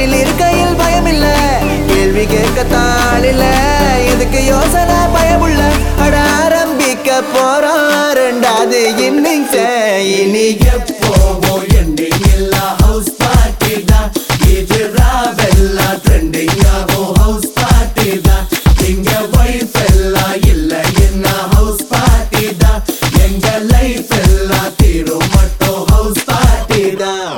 வீட்டில் இருக்கையில் பயமில்ல கேள்வி கேட்கத்தான் இல்ல இதுக்கு யோசனை பயமுள்ள அட ஆரம்பிக்க போறோம் ரெண்டாவது இன்னிங்ஸ் இனி எப்போவோ எண்டிங் இல்ல ஹவுஸ் பார்ட்டி தான் இது ராவெல்லா ட்ரெண்டிங் ஆகும் ஹவுஸ் பார்ட்டி தான் இங்க வைஃப் எல்லாம் இல்ல என்ன ஹவுஸ் பார்ட்டி தான் எங்க லைஃப் எல்லாம் தீரும் மட்டும் ஹவுஸ் பார்ட்டி தான்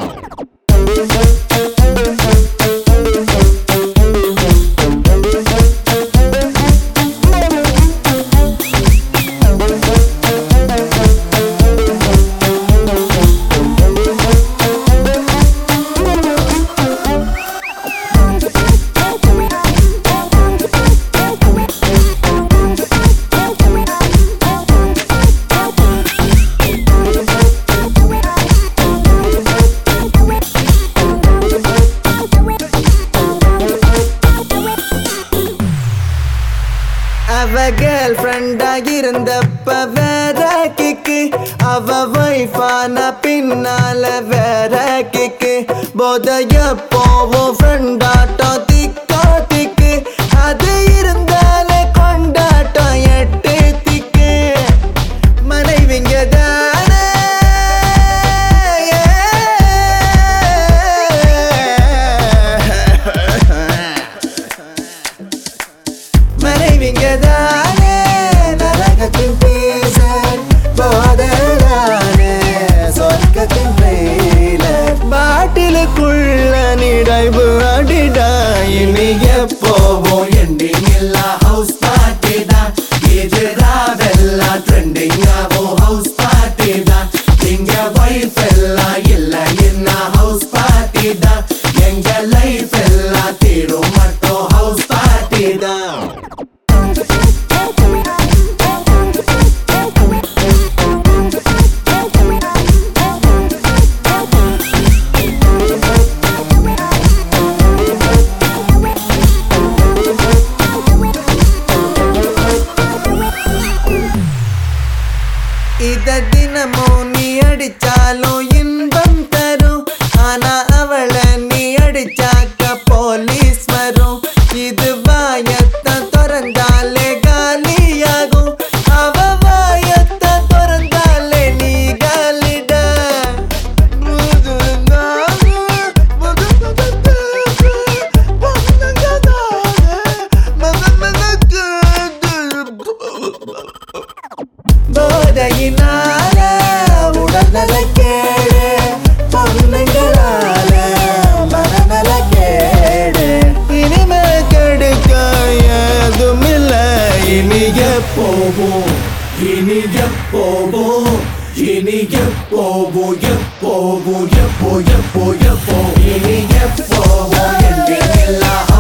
அவ கேர்ள் ஃப்ரெண்டாக இருந்தப்ப வேற கிக்கு அவ வைஃபான பின்னால வேற கிக்கு போதைய போவோம் ஃப்ரெண்டாட்டம் திக்கா திக்கு அது இருந்தாலே கொண்டாட்டம் எட்டு திக்கு மனைவிங்க தானே மனைவிங்க தானே நரகத்தின் பேச போதலானே சொர்க்கத்தின் ட்ரெயிலர் பாட்டிலுக்குள்ள நிடைவு அடிடா இனி எப்போவோ எண்டிங் இல்ல ஹவுஸ் பார்ட்டி தான் இது ராவெல்லா ட்ரெண்டிங் ஆகும் ஹவுஸ் பார்ட்டி தான் இங்க வைஃப் எல்லாம் இல்ல என்ன ஹவுஸ் பார்ட்டி தான் எங்க லைஃப் எல்லாம் தீரும் மட்டும் ஹவுஸ் பார்ட்டி தான் இத தினமும் நீ அடிச்சாலும் இன்பம் தரும் ஆனா அவளை நீ அடிச்சாக்க போலீஸ் வரும் இது வாயத்தை திறந்தாலே காலியாகும் அவ வாயத்தை திறந்தாலே நீ காலிட போதையினால உடல்நல கேடு பொண்ணுங்களால மனநல கேடு இனிமே கெடுக்க ஏதும் இல்ல இனி எப்போவோ இனி எப்போவோ இனி எப்போவோ எப்போவோ எப்போ எப்போ எப்போ இனி எப்போவோ எண்டிங் இல்ல